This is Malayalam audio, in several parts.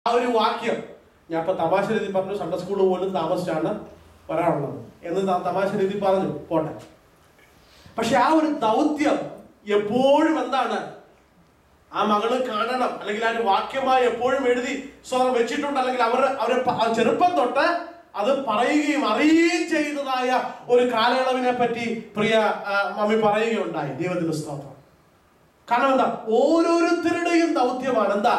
ആ ഒരു വാക്യം ഞാൻ ഇപ്പൊ തമാശ രീതി പറഞ്ഞു സൺഡേ സ്കൂൾ പോലും താമസിച്ചാണ് വരാനുള്ളത് എന്ന് ത- തമാശ രീതി പറഞ്ഞു പോട്ടെ പക്ഷെ ആ ഒരു ദൗത്യം എപ്പോഴും എന്താണ് ആ മകള് കാണണം അല്ലെങ്കിൽ ആ ഒരു വാക്യമായി എപ്പോഴും എഴുതി സ്വന്തം വെച്ചിട്ടുണ്ട് അല്ലെങ്കിൽ അവർ അവരെ പ- ആ ചെറുപ്പം തൊട്ട് അത് പറയുകയും അറിയുകയും ചെയ്യുന്നതായ ഒരു കാലയളവിനെ പറ്റി പ്രിയ ആ, മമ്മി പറയുകയുണ്ടായി ദൈവത്തിന്റെ സ്തോത്രം കാരണം എന്താ ഓരോരുത്തരുടെയും ദൗത്യമാണ് എന്താ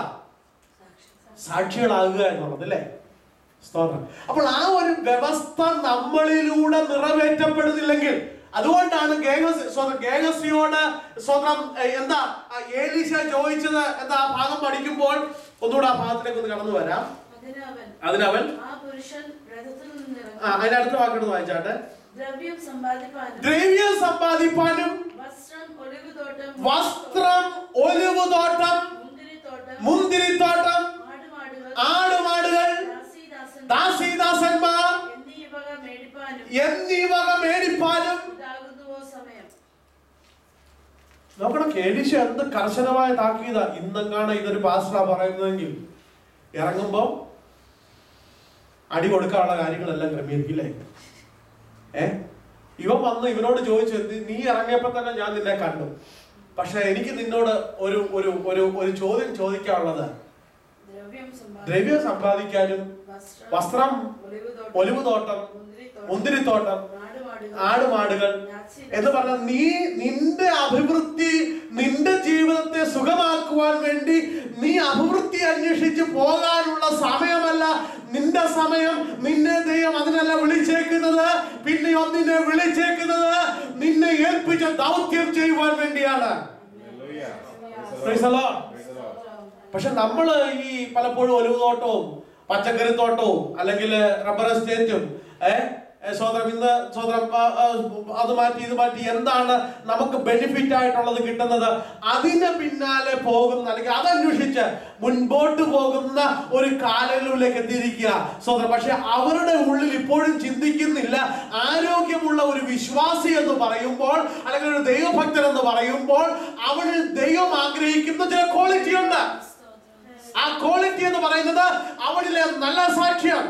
സാക്ഷികളാകുക എന്നുള്ളത് അല്ലേ സ്തോത്രം അപ്പോൾ ആ ഒരു വ്യവസ്ഥ നമ്മളിലൂടെ നിറവേറ്റപ്പെടുന്നില്ലെങ്കിൽ അതുകൊണ്ടാണ് ഗേഹസ് സ്വന്തം ഗേഹസിയോട് സ്വന്തം ഏഹ്, എന്താ ആ ഏലീശ ചോദിച്ചത് എന്താ ആ ഭാഗം പഠിക്കുമ്പോൾ ഒന്നുകൂടെ ആ ഭാഗത്തിലേക്ക് ഒന്ന് കടന്നു വരാം അതിനവൻ അതിനവൻ ആ പുരുഷൻ രഥത്തിൽ ആ നിന്നിറങ്ങി അതിന്റെ അടുത്ത വാക്കെടുത്ത് വായിച്ചാട്ടെ ദ്രവ്യം സമ്പാദിപ്പാനും ദ്രവ്യം സമ്പാദിപ്പാനും വസ്ത്രം ഒലിവുതോട്ടം വസ്ത്രം ഒലിവുതോട്ടം മുന്തിരിത്തോട്ടം മുന്തിരിത്തോട്ടം ആടുമാടുകൾ ആടുമാടുകൾ ദാസീദാസൻ ദാസീദാസന്മാർ എന്നീ വക മേടിപ്പാനും എന്നിവ മേടിപ്പാനും ഇതാകുന്നുവോ സമയം നോക്കണം കേലിശ എന്ത് കർശനമായ താക്കീത ഇന്നെങ്ങാണ് ഇതൊരു പാസ്റ്ററാ പറയുന്നതെങ്കിൽ ഇറങ്ങുമ്പോ അടി കൊടുക്കാനുള്ള കാര്യങ്ങളെല്ലാം ക്രമീകരിക്കില്ലേ ഏ ഇവൻ വന്ന് ഇവനോട് ചോദിച്ചു "നീ- നീ ഇറങ്ങിയപ്പോ തന്നെ ഞാൻ നിന്നെ കണ്ടു പക്ഷെ എനിക്ക് നിന്നോട് ഒരു ഒരു ഒരു ഒരു ചോദ്യം ചോദിക്കാനുള്ളത് ദ്രവ്യം ദ്രവ്യം സമ്പാദിക്കാനും വസ്ത്രം ഒലിവുതോട്ടം ഒലിവുതോട്ടം മുന്തിരിത്തോട്ടം മുന്തിരിത്തോട്ടം ആടുമാടുകൾ ആടുമാടുകൾ എന്ന് പറഞ്ഞ നീ നിന്റെ അഭിവൃദ്ധി നിന്റെ ജീവിതത്തെ സുഖമാക്കുവാൻ വേണ്ടി നീ അഭിവൃദ്ധി അന്വേഷിച്ച് പോകാനുള്ള സമയമല്ല നിന്റെ സമയം നിന്നെ ദൈവം അതിനല്ല വിളിച്ചേക്കുന്നത് പിന്നെ ഒന്നിനെ വിളിച്ചേക്കുന്നത് നിന്നെ ഏൽപ്പിച്ച ദൗത്യം ചെയ്യുവാൻ വേണ്ടിയാണ് Praise the Lord. പക്ഷെ നമ്മൾ ഈ പലപ്പോഴും ഒലിവുതോട്ടവും പച്ചക്കറിത്തോട്ടവും അല്ലെങ്കിൽ റബ്ബർ എസ്റ്റേറ്റും ഏഹ് സോദരം ഇന്ന് സോദരം ആ, ആ, അത് മാറ്റി ഇത് മാറ്റി എന്താണ് നമുക്ക് ബെനിഫിറ്റ് ആയിട്ടുള്ളത് കിട്ടുന്നത് അതിന് പിന്നാലെ പോകുന്ന അല്ലെങ്കിൽ അതന്വേഷിച്ച് മുൻപോട്ട് പോകുന്ന ഒരു കാലയളവിലേക്ക് എത്തിയിരിക്കുക സോദരം പക്ഷെ അവരുടെ ഉള്ളിൽ ഇപ്പോഴും ചിന്തിക്കുന്നില്ല ആരോഗ്യമുള്ള ഒരു വിശ്വാസി എന്ന് പറയുമ്പോൾ അല്ലെങ്കിൽ ഒരു ദൈവഭക്തൻ എന്ന് പറയുമ്പോൾ അവനിൽ ദൈവം ആഗ്രഹിക്കുന്ന ചില ക്വാളിറ്റി ഉണ്ട് ആ ക്വാളിറ്റി എന്ന് പറയുന്നത് അവനിലെ നല്ല സാക്ഷ്യം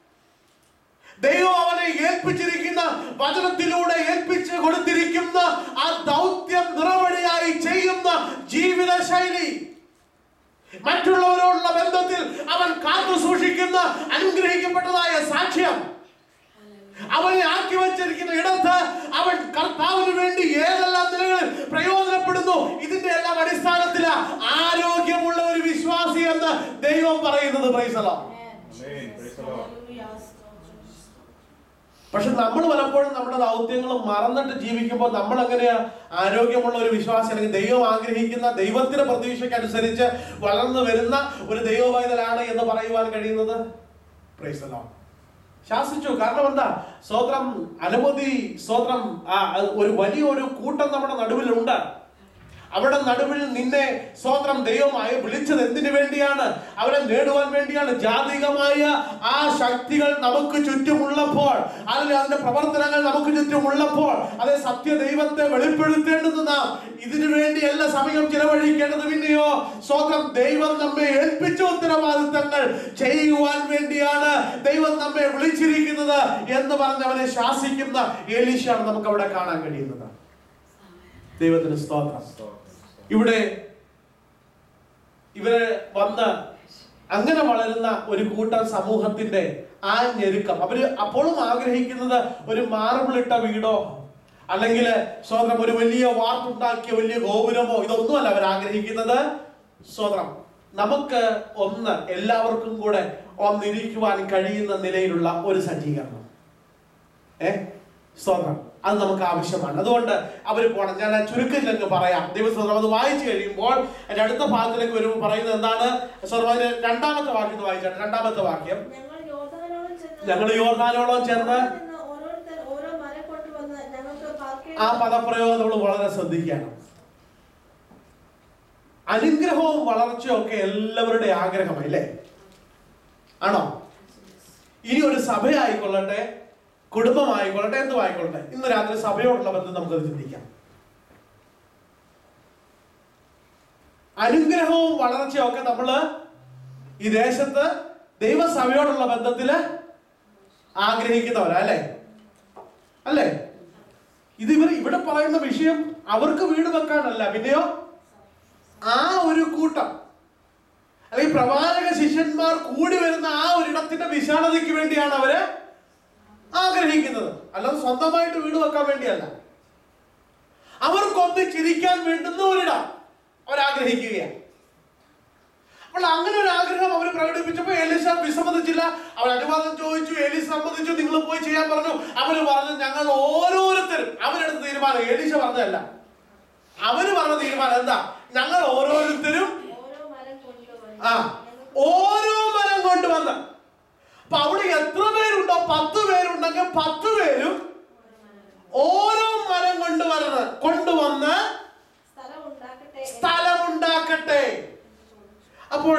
ദൈവം അവനെ ഏൽപ്പിച്ചിരിക്കുന്ന വചനത്തിലൂടെ ഏൽപ്പിച്ച് കൊടുത്തിരിക്കുന്ന ആ ദൗത്യം നിറവഴിയായി ചെയ്യുന്ന ജീവിത ശൈലി മറ്റുള്ളവരോടുള്ള ബന്ധത്തിൽ അവൻ കാത്തു സൂക്ഷിക്കുന്ന അനുഗ്രഹിക്കപ്പെട്ടതായ സാക്ഷ്യം അവനെ ആക്കി വച്ചിരിക്കുന്ന ഇടത്ത് അവൻ കർത്താവിന് വേണ്ടി ഏതെല്ലാം നിലകളിൽ പ്രയോജനപ്പെടുന്നു ഇതിന്റെ എല്ലാം അടിസ്ഥാനത്തില ആരോഗ്യമുള്ള ഒരു വിശ്വാസി എന്ന് ദൈവം പറയുന്നത് പ്രൈസലോ പക്ഷെ നമ്മൾ പലപ്പോഴും നമ്മുടെ ദൗത്യങ്ങൾ മറന്നിട്ട് ജീവിക്കുമ്പോൾ നമ്മൾ എങ്ങനെയാ ആരോഗ്യമുള്ള ഒരു വിശ്വാസി അല്ലെങ്കിൽ ദൈവം ആഗ്രഹിക്കുന്ന ദൈവത്തിന്റെ പ്രതീക്ഷയ്ക്കനുസരിച്ച് വളർന്നു വരുന്ന ഒരു ദൈവവൈതലാണ് എന്ന് പറയുവാൻ കഴിയുന്നത് Praise the Lord. ശാസിച്ചു കാരണം എന്താ സ്തോത്രം അനവധി സ്തോത്രം ആ ഒരു വലിയൊരു കൂട്ടം നമ്മുടെ നടുവിലുണ്ട് അവിടെ നടുവിൽ നിന്നെ സ്വോത്രം ദൈവമായി വിളിച്ചത് എന്തിനു വേണ്ടിയാണ് അവരെ നേടുവാൻ വേണ്ടിയാണ് ജാതികമായ ആ ശക്തികൾ നമുക്ക് ചുറ്റുമുള്ളപ്പോൾ അല്ലെങ്കിൽ അതിന്റെ പ്രവർത്തനങ്ങൾ നമുക്ക് ചുറ്റുമുള്ളപ്പോൾ അതേ സത്യ ദൈവത്തെ വെളിപ്പെടുത്തേണ്ടത് നാം ഇതിനു വേണ്ടിയല്ല സമയം ചിലവഴിക്കേണ്ടത് പിന്നെയോ സ്വോത്രം ദൈവം നമ്മെ ഏൽപ്പിച്ച ഉത്തരവാദിത്തങ്ങൾ ചെയ്യുവാൻ വേണ്ടിയാണ് ദൈവം നമ്മെ വിളിച്ചിരിക്കുന്നത് എന്ന് പറഞ്ഞ് അവനെ ശാസിക്കുന്ന ഏലീശയാണ് നമുക്ക് അവിടെ കാണാൻ കഴിയുന്നത് ദൈവത്തിന് സ്തോത്രം ഇവിടെ ഇവര് വന്ന് അങ്ങനെ വളരുന്ന ഒരു കൂട്ടം സമൂഹത്തിന്റെ ആ ഞെരുക്കം അവര് അപ്പോഴും ആഗ്രഹിക്കുന്നത് ഒരു മാർബിളിട്ട വീടോ അല്ലെങ്കിൽ സ്വതന്ത്രം ഒരു വലിയ വാർത്തുണ്ടാക്കിയ വലിയ ഗോപുരമോ ഇതൊന്നുമല്ല അവർ ആഗ്രഹിക്കുന്നത് സ്വതന്ത്രം നമുക്ക് ഒന്ന് എല്ലാവർക്കും കൂടെ ഒന്നിരിക്കുവാൻ കഴിയുന്ന നിലയിലുള്ള ഒരു സജ്ജീകരണം ഏ സ്തോത്രം അത് നമുക്ക് ആവശ്യമാണ് അതുകൊണ്ട് അവർ പോണം ഞാൻ ആ ചുരുക്കത്തിൽ അങ്ങ് പറയാം ദൈവസ്തോത്രം അത് വായിച്ചു കഴിയുമ്പോൾ അതിന്റെ അടുത്ത ഭാഗത്തിലേക്ക് വരുമ്പോൾ പറയുന്നത് എന്താണ് സ്തോത്രം അതിന്റെ രണ്ടാമത്തെ വാക്യം ഒന്ന് വായിച്ചാട്ടെ രണ്ടാമത്തെ വാക്യം ഞങ്ങൾ യോർദാനോളം ചെന്ന് ഞങ്ങൾ യോർദാനോളം ചേർന്ന് അവിടെ നിന്ന് ഓരോരുത്തർ ഓരോ മര കൊണ്ടുവന്ന് ഞങ്ങൾക്ക് പാർക്കേണ്ട ആ പദപ്രയോഗം നമ്മൾ വളരെ ശ്രദ്ധിക്കണം അനുഗ്രഹവും വളർച്ചയും ഒക്കെ എല്ലാവരുടെ ആഗ്രഹമായി അല്ലേ ആണോ ഇനി ഒരു സഭയായിക്കൊള്ളട്ടെ കുടുംബമായിക്കൊള്ളട്ടെ എന്തും ആയിക്കൊള്ളട്ടെ ഇന്ന് രാത്രി സഭയോടുള്ള ബന്ധം നമുക്കത് ചിന്തിക്കാം അനുഗ്രഹവും വളർച്ചയും ഒക്കെ നമ്മള് ഈ ദേശത്ത് ദൈവസഭയോടുള്ള ബന്ധത്തില് ആഗ്രഹിക്കുന്നവരാ അല്ലേ അല്ലേ ഇത് ഇവർ ഇവിടെ പറയുന്ന വിഷയം അവർക്ക് വീട് വെക്കാനല്ല പിന്നെയോ ആ ഒരു കൂട്ടം അല്ലെങ്കിൽ പ്രവാചക ശിഷ്യന്മാർ കൂടി വരുന്ന ആ ഒരിടത്തിന്റെ വിശാലതയ്ക്ക് വേണ്ടിയാണ് അവര് ആഗ്രഹിക്കുന്നത് അല്ലാതെ സ്വന്തമായിട്ട് വീട് വെക്കാൻ വേണ്ടിയല്ല അവർക്കൊന്ന് ചിരിക്കാൻ വേണ്ടുന്ന ഒരിടം അവരാഗ്രഹിക്കുകയാണ് അപ്പോൾ അങ്ങനെ ഒരു ആഗ്രഹം അവർ പ്രകടിപ്പിച്ചപ്പോൾ എലിസ വിസമ്മതിച്ചില്ല അവർ അനുവാദം ചോദിച്ചു എലിസ സമ്മതിച്ചു നിങ്ങൾ പോയി ചെയ്യാൻ പറഞ്ഞു അവര് പറഞ്ഞു ഞങ്ങൾ ഓരോരുത്തരും അവരെടുത്ത തീരുമാനം എലിസ പറഞ്ഞതല്ല അവര് പറഞ്ഞ തീരുമാനം എന്താ ഞങ്ങൾ ഓരോരുത്തരും ഓരോ മരം കൊണ്ടുവരും ആ ഓരോ മരം കൊണ്ടുവന്ന് അപ്പൊ അവിടെ എത്ര പേരുണ്ടോ പത്ത് പേരുണ്ടെങ്കിൽ പത്ത് പേരും ഓരോ മരം കൊണ്ടുവരുന്നത് കൊണ്ടുവന്ന് സ്ഥലം ഉണ്ടാക്കട്ടെ സ്ഥലമുണ്ടാക്കട്ടെ അപ്പോൾ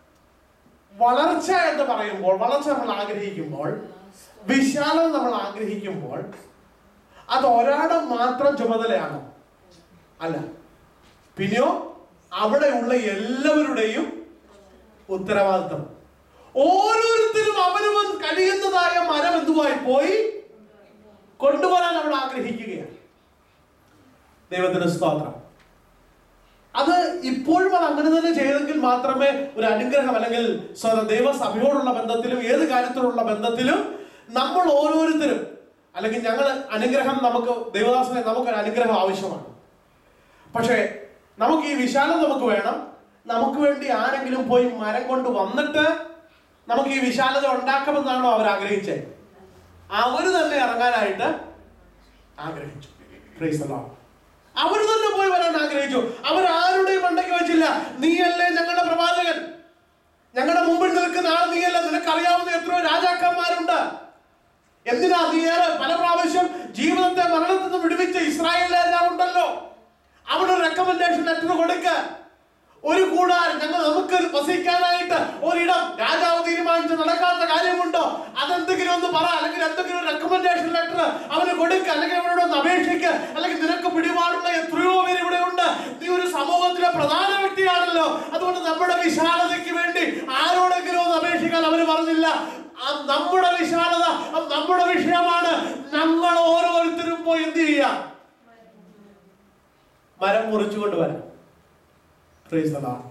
വളർച്ച എന്ന് പറയുമ്പോൾ വളർച്ച നമ്മൾ ആഗ്രഹിക്കുമ്പോൾ വിശാലം നമ്മൾ ആഗ്രഹിക്കുമ്പോൾ അത് ഒരാളുടെ മാത്രം ചുമതലയാണോ അല്ല പിന്നെയോ അവിടെയുള്ള എല്ലാവരുടെയും ഉത്തരവാദിത്തം ഓരോരുത്തരും അവനവൻ കഴിയുന്നതായ മരം എന്തുമായി പോയി കൊണ്ടുവരാൻ നമ്മൾ ആഗ്രഹിക്കുകയാണ് ദൈവത്തിന് സ്തോത്രം അത് ഇപ്പോഴും അത് അങ്ങനെ തന്നെ ചെയ്തെങ്കിൽ മാത്രമേ ഒരു അനുഗ്രഹം അല്ലെങ്കിൽ സ്വ- ദൈവസഭയോടുള്ള ബന്ധത്തിലും ഏത് കാര്യത്തിലുള്ള ബന്ധത്തിലും നമ്മൾ ഓരോരുത്തരും അല്ലെങ്കിൽ ഞങ്ങൾ അനുഗ്രഹം നമുക്ക് ദൈവദാസനെ നമുക്കൊരു അനുഗ്രഹം ആവശ്യമാണ് പക്ഷേ നമുക്ക് ഈ വിശാലം നമുക്ക് വേണം നമുക്ക് വേണ്ടി ആരെങ്കിലും പോയി മരം കൊണ്ട് വന്നിട്ട് നമുക്ക് ഈ വിശാലത ഉണ്ടാക്കുമെന്നാണോ അവർ ആഗ്രഹിച്ചത് അവര് തന്നെ ഇറങ്ങാനായിട്ട് ആഗ്രഹിച്ചു Praise the Lord. അവർ തന്നെ പോയി വരാൻ ആഗ്രഹിച്ചു അവർ ആരുടെയും മണ്ടയ്ക്ക് വെച്ചില്ല നീയല്ലേ ഞങ്ങളുടെ പ്രവാചകൻ ഞങ്ങളുടെ മുമ്പിൽ നിൽക്കുന്ന ആൾ നീയല്ല നിനക്കറിയാവുന്ന എത്രയോ രാജാക്കന്മാരുണ്ട് എന്തിനാ നീ ഏറെ പല പ്രാവശ്യം ജീവിതത്തെ മരണത്തിൽ നിന്ന് വിടുവിച്ച ഇസ്രായേലിലെല്ലാം ഉണ്ടല്ലോ അവിടെ ഒരു റെക്കമെൻഡേഷൻ ലെറ്റർ കൊടുക്ക ഒരു കൂടാൻ ഞങ്ങൾ നമുക്ക് വസിക്കാനായിട്ട് ഒരിടം രാജാവ് തീരുമാനിച്ച് നടക്കാത്ത കാര്യമുണ്ടോ അതെന്തെങ്കിലും ഒന്ന് പറ അല്ലെങ്കിൽ എന്തെങ്കിലും ഒരു റെക്കമെൻഡേഷൻ ലെറ്റർ അവന് കൊടുക്ക അല്ലെങ്കിൽ അവനോട് ഒന്ന് അപേക്ഷിക്ക അല്ലെങ്കിൽ നിനക്ക് പിടിപാടുള്ള എത്രയോ പേര് ഇവിടെ ഉണ്ട് നീ ഒരു സമൂഹത്തിലെ പ്രധാന വ്യക്തിയാണല്ലോ അതുകൊണ്ട് നമ്മുടെ വിശാലതയ്ക്ക് വേണ്ടി ആരോടെങ്കിലും ഒന്ന് അപേക്ഷിക്കാൻ അവര് പറഞ്ഞില്ല ആ നമ്മുടെ വിശാലത അത് നമ്മുടെ വിഷയമാണ് നമ്മൾ ഓരോരുത്തരും പോയി എന്ത് ചെയ്യാം മരം മുറിച്ചുകൊണ്ട് വരാം Praise the Lord.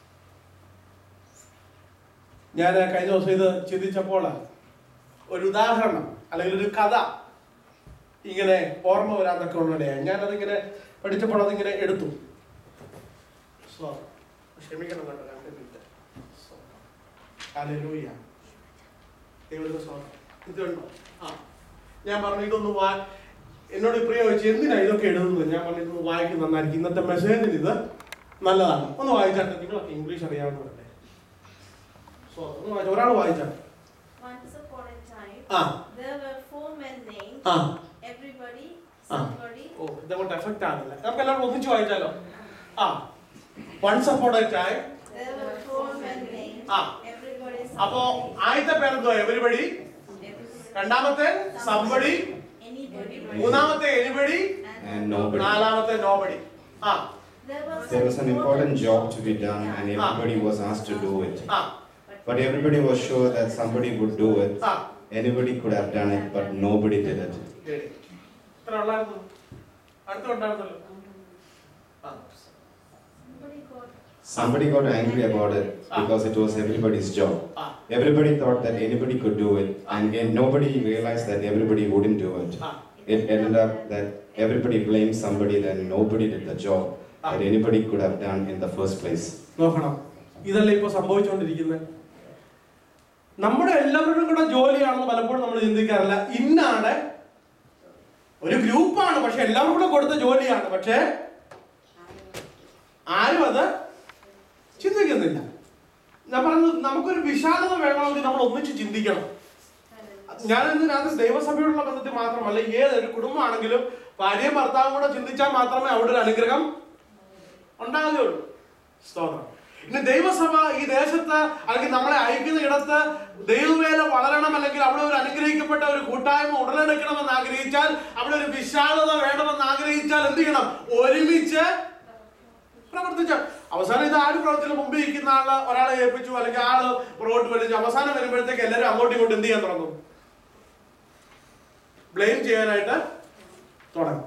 ഞാൻ കഴിഞ്ഞ ദിവസം ഇത് ചിന്തിച്ചപ്പോൾ ഒരു ഉദാഹരണം അല്ലെങ്കിൽ ഒരു കഥ ഇങ്ങനെ ഓർമ്മ വരാൻ തക്ക ഉള്ളടയായി ഞാനതിങ്ങനെ പഠിച്ചപ്പോൾ അതിങ്ങനെ എടുത്തു സോ ക്ഷമിക്കണം കേട്ടോ രണ്ട് മിനിറ്റ് സോ ഹല്ലേലൂയ ദൈവത്തിന് സ്തോത്രം. ഇതുണ്ടോ ആ ഞാൻ പറഞ്ഞു ഇതൊന്ന് വാ എന്നോട് പ്രിയ ചോദിച്ചു എന്തിനാ ഇതൊക്കെ എഴുതുന്നത് ഞാൻ പറഞ്ഞു ഇതൊന്ന് വായിക്കുന്ന നന്നായിരിക്കും ഇന്നത്തെ മെസ്സേജിന് ഇത് നല്ലതാണ് ഒന്ന് വായിച്ചാട്ടെ നിങ്ങളൊക്കെ ഇംഗ്ലീഷ് അറിയാവുന്നവരല്ലേ സോ ഒന്ന് വായിച്ച ഒരാൾ വായിച്ചാട്ടെ Once upon a time, ആ there were four men named ആ everybody, Ah. somebody, ഓ ഇതങ്ങോട്ട് എഫക്റ്റ് ആകുന്നില്ല നമുക്ക് എല്ലാവരും ഒന്നിച്ച് വായിച്ചാലോ ആ once upon a time there were four men named Ah. everybody, അപ്പോ somebody, ആദ്യത്തെ പേരെന്തോ എവരിബടി everybody, രണ്ടാമത്തെ സമ്പടി anybody, മൂന്നാമത്തെ എനിബടി and nobody. നാലാമത്തെ നോബടി ആ There was, There was an important job to be done and Ah. everybody was asked to do it. ആ But everybody was sure that somebody would do it. ആ Anybody could have done it, but nobody did it. ശരി. ഇത്ര ഉള്ളായിരുന്നു അടുത്തുണ്ടായിരുന്നല്ലോ ആ somebody got, Somebody got angry about it because it was everybody's job. ആ Everybody thought that anybody could do it, and yet nobody realized that everybody wouldn't do it. ആ It ended up that everybody blamed somebody that nobody did the job that anybody could have done in the first place. നോക്കണം ഇതല്ലേ ഇപ്പൊ സംഭവിച്ചുകൊണ്ടിരിക്കുന്നത് നമ്മുടെ എല്ലാവരുടെയും കൂടെ ജോലിയാണെന്ന് പലപ്പോഴും നമ്മൾ ചിന്തിക്കാറില്ല ഇന്നാണ് ഒരു ഗ്രൂപ്പാണ് പക്ഷെ എല്ലാവരും കൂടെ കൊടുത്ത ജോലിയാണ് പക്ഷേ ആരും അത് ചിന്തിക്കുന്നില്ല ഞാൻ പറഞ്ഞത് നമുക്കൊരു വിശാലത വേണമെങ്കിൽ നമ്മൾ ഒന്നിച്ച് ചിന്തിക്കണം ഞാൻ ഇതിനകത്ത് ദൈവസഭയോടുള്ള ബന്ധത്തിൽ മാത്രമല്ല ഏതൊരു കുടുംബമാണെങ്കിലും ഭാര്യയും ഭർത്താവും കൂടെ ചിന്തിച്ചാൽ മാത്രമേ അവിടെ ഒരു അനുഗ്രഹം ഉണ്ടാകുകയുള്ളൂ സ്തോത്രം ഇനി ദൈവസഭ ഈ ദേശത്ത് അല്ലെങ്കിൽ നമ്മളെ അയക്കുന്ന ഇടത്ത് ദൈവവേല വളരണം അല്ലെങ്കിൽ അവിടെ ഒരു അനുഗ്രഹിക്കപ്പെട്ട ഒരു കൂട്ടായ്മ ഉടലെടുക്കണമെന്ന് ആഗ്രഹിച്ചാൽ അവിടെ ഒരു വിശാലത വേണമെന്ന് ആഗ്രഹിച്ചാൽ എന്ത് ചെയ്യണം ഒരുമിച്ച് പ്രവർത്തിച്ച അവസാനം ഇത് ആര് പ്രവർത്തിയിൽ മുമ്പിൽ ഇരിക്കുന്ന ആള് ഒരാളെ ഏൽപ്പിച്ചു അല്ലെങ്കിൽ ആള് പുറകോട്ട് വലിച്ചു അവസാനം വരുമ്പോഴത്തേക്ക് എല്ലാവരും അങ്ങോട്ടും ഇങ്ങോട്ടും എന്ത് ചെയ്യാൻ തുടങ്ങും ബ്ലെയിം ചെയ്യാനായിട്ട് തുടങ്ങും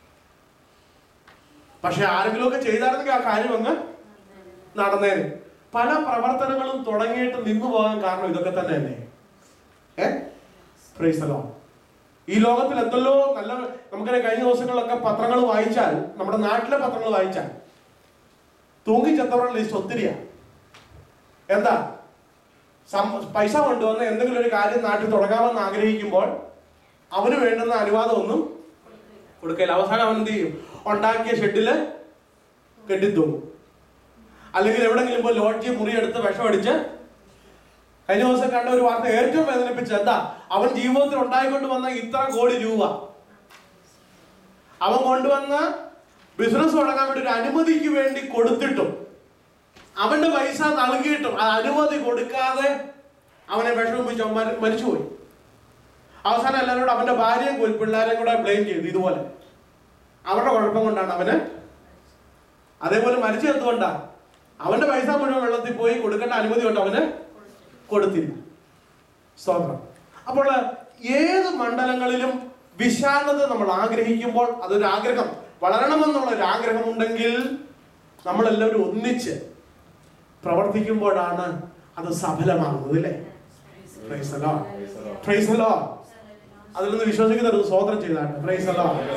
പക്ഷെ ആരെങ്കിലുമൊക്കെ ചെയ്തായിരുന്നെങ്കിൽ ആ കാര്യം അങ്ങ് നടന്നേനെ പല പ്രവർത്തനങ്ങളും തുടങ്ങിയിട്ട് നിന്നു പോകാൻ കാരണം ഇതൊക്കെ തന്നെ അല്ലേ ഏ Praise the Lord. ഈ ലോകത്തിൽ എന്തെല്ലോ നല്ല നമുക്കറിയാം കഴിഞ്ഞ ദിവസങ്ങളിലൊക്കെ പത്രങ്ങൾ വായിച്ചാൽ നമ്മുടെ നാട്ടിലെ പത്രങ്ങൾ വായിച്ചാൽ തൂങ്ങിച്ചത്തവരുടെ ലിസ്റ്റ് ഒത്തിരിയാ എന്താ സം- പൈസ കൊണ്ടുവന്ന് എന്തെങ്കിലും ഒരു കാര്യം നാട്ടിൽ തുടങ്ങാമെന്ന് ആഗ്രഹിക്കുമ്പോൾ അവന് വേണ്ടുന്ന അനുവാദമൊന്നും കൊടുക്കില്ല അവസാനം അവൻ എന്ത് ചെയ്യും ഉണ്ടാക്കിയ ഷെഡില് കെട്ടിത്തൂങ്ങും അല്ലെങ്കിൽ എവിടെങ്കിലും പോയി ലോഡ്ജ് മുറിയെടുത്ത് വിഷമടിച്ച് കഴിഞ്ഞ ദിവസം കണ്ട ഒരു വാർത്ത ഏറ്റവും വേദനിപ്പിച്ച എന്താ അവൻ ജീവിതത്തിൽ ഉണ്ടായിക്കൊണ്ട് വന്ന ഇത്ര കോടി രൂപ അവൻ കൊണ്ടുവന്ന ബിസിനസ് തുടങ്ങാൻ വേണ്ടി ഒരു അനുമതിക്ക് വേണ്ടി കൊടുത്തിട്ടും അവന്റെ പൈസ നൽകിയിട്ടും ആ അനുമതി കൊടുക്കാതെ അവനെ വിഷമിപ്പിച്ച് അവൻ മരി- മരിച്ചുപോയി അവസാനം എല്ലാവരോടും അവന്റെ ഭാര്യയും കു- പിള്ളേരെയും കൂടെ ബ്ലെയിം ചെയ്തു ഇതുപോലെ അവരുടെ കുഴപ്പം കൊണ്ടാണ് അവന് അതേപോലെ മരിച്ചു എന്തുകൊണ്ടാ അവന്റെ പൈസ മുഴുവൻ വെള്ളത്തിൽ പോയി കൊടുക്കേണ്ട അനുമതി കൊണ്ട് അവന് കൊടുത്തില്ല സ്തോത്രം അപ്പോൾ ഏത് മണ്ഡലങ്ങളിലും വിശാലത നമ്മൾ ആഗ്രഹിക്കുമ്പോൾ അതൊരു ആഗ്രഹം വളരണമെന്നുള്ള ഒരു ആഗ്രഹം ഉണ്ടെങ്കിൽ നമ്മളെല്ലാവരും ഒന്നിച്ച് പ്രവർത്തിക്കുമ്പോഴാണ് അത് സഫലമാകുന്നത് അല്ലേ Praise the Lord. Praise the Lord. അതിൽ നിന്ന് വിശ്വസിക്കുന്ന ഒരു സ്വോത്രം ചെയ്താണ് പ്രൈസ്